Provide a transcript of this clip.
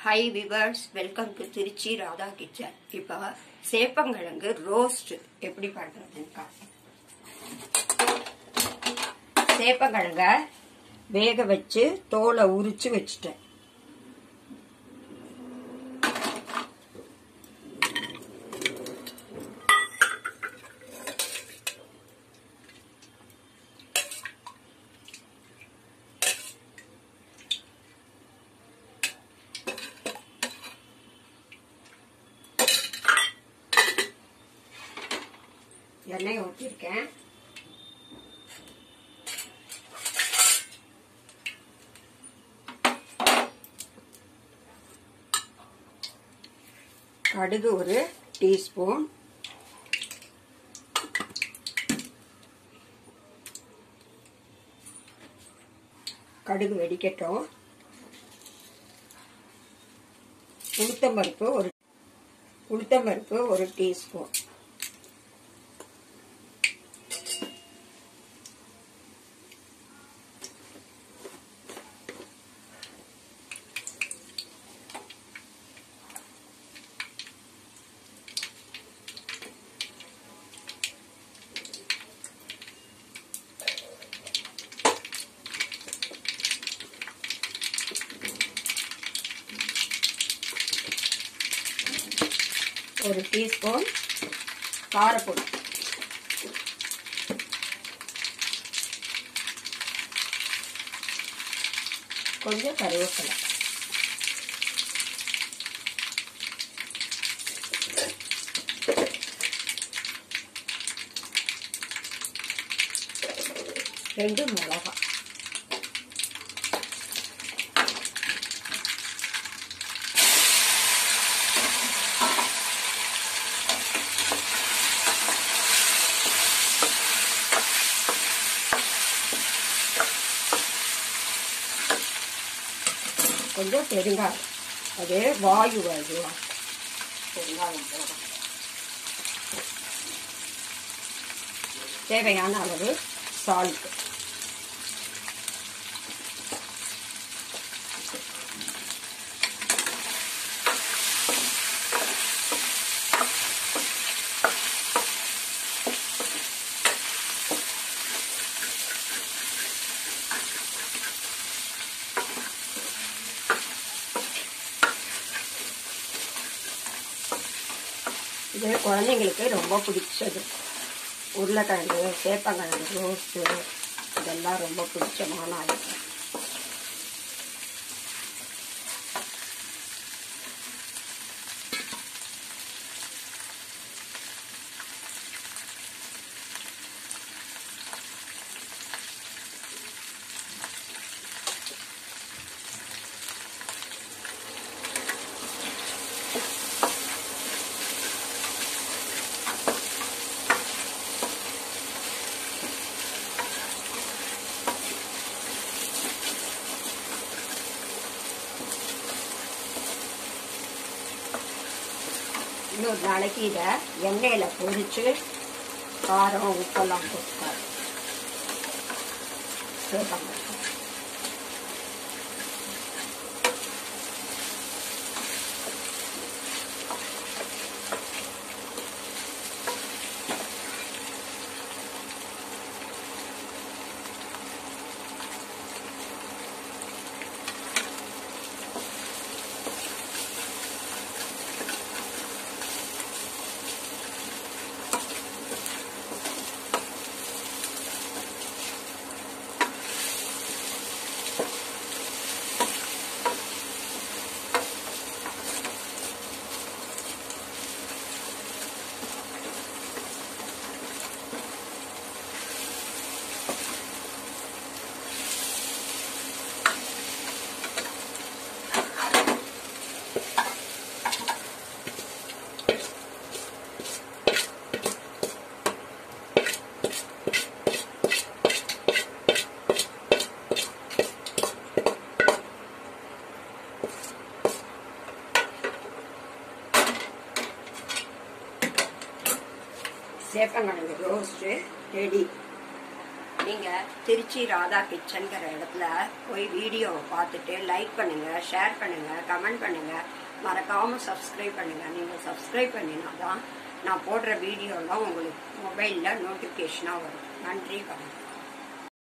High viewers welcome to Trichy Radha kitchen இப்போ சேப்பங்கிழங்கு roast எப்படி பண்றதுன்னு காட்டுறேன். சேப்பங்கிழங்க வேக வச்சு தோலை உரிச்சு வச்சுட்டேன் எண்ணெய் ஊற்றிருக்கேன் கடுகு ஒரு டீஸ்பூன் கடுகு வெடிக்கட்டும் உளுத்தம்பருப்பு ஒரு உளுத்தம்பருப்பு ஒரு டீஸ்பூன் ஒரு டீஸ்பூன் காரப்பொடி கொஞ்சம் கருவேப்பிலை ரெண்டு மிளகாய் கொஞ்சம் பெருங்காயம் அது வாயு வருதுவா பெருங்காயம் போடும் தேவையான அளவு சால்ட் இது குழந்தைங்களுக்கு ரொம்ப பிடிச்சது உருளைக்கிழங்கு சேப்பங்கிழங்கு ரோஸ்ட்டு இதெல்லாம் ரொம்ப பிடிச்சமான ஐட்டம் இன்னொரு நாளைக்கு இதை எண்ணெயில் பொரிச்சு காரம் உப்பெல்லாம் போட்டுக்காரு சேப்பங்கிழங்கு சேப்பங்கிழங்கு ரோஸ்ட்டு ரெடி நீங்கள் திருச்சி ராதா கிச்சன்கிற இடத்துல போய் வீடியோவை பார்த்துட்டு லைக் பண்ணுங்கள் ஷேர் பண்ணுங்கள் கமெண்ட் பண்ணுங்கள் மறக்காமல் சப்ஸ்கிரைப் பண்ணுங்கள் நீங்கள் சப்ஸ்கிரைப் பண்ணினா தான் நான் போடுற வீடியோலாம் உங்களுக்கு மொபைலில் நோட்டிஃபிகேஷனாக வரும் நன்றி வணக்கம்